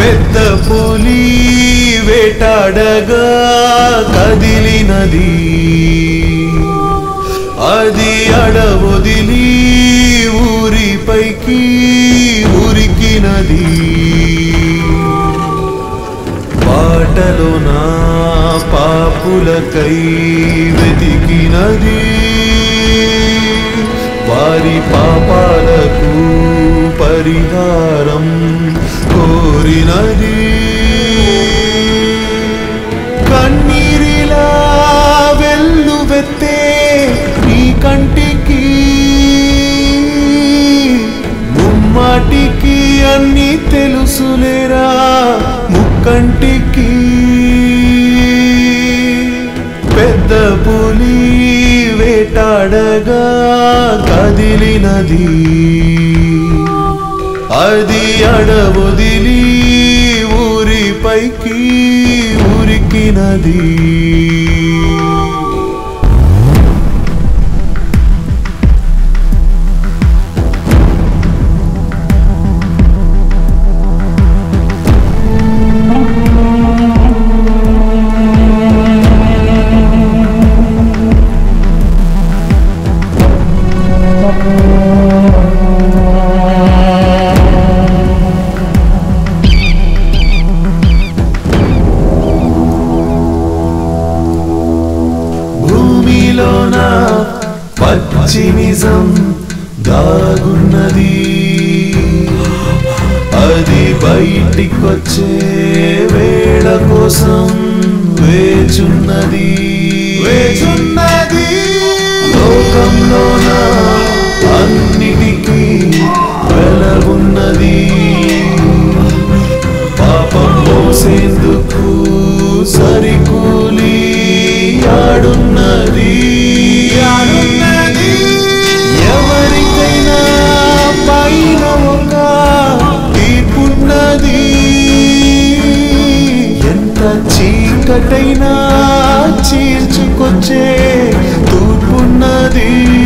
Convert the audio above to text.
పెద్ద పులి వేటాడగా కదిలినది అది అడవొదిలి ఊరిపైకి ఉరికినది పాటలో నా పాపులకై వెతికినది వారి పాపాలకు పరిహారం కోరినది కన్నీరిలా వెల్లువెత్తే నీ కంటికి ముమ్మాటికి అన్ని తెలుసులేరా ముక్కంటికి పెద్ద పులి వేటాడగా కదిలినది అది అడవొదిలి ఊరిపైకి ఉరికినది భూమిలోన పచ్చి నిజం దాగున్నది అది బయటికొచ్చే వేళ కోసం వేచున్నది వేచున్నది లోకంలోన అన్నిటికీ వెలగున్నది పాపం మోసేందుకు సరికూలి ఆడున్నది ఎవరికైనా పైన ఒక తీపున్నది ఎంత చీకటైనా చీల్చుకొచ్చే తూర్పున్నది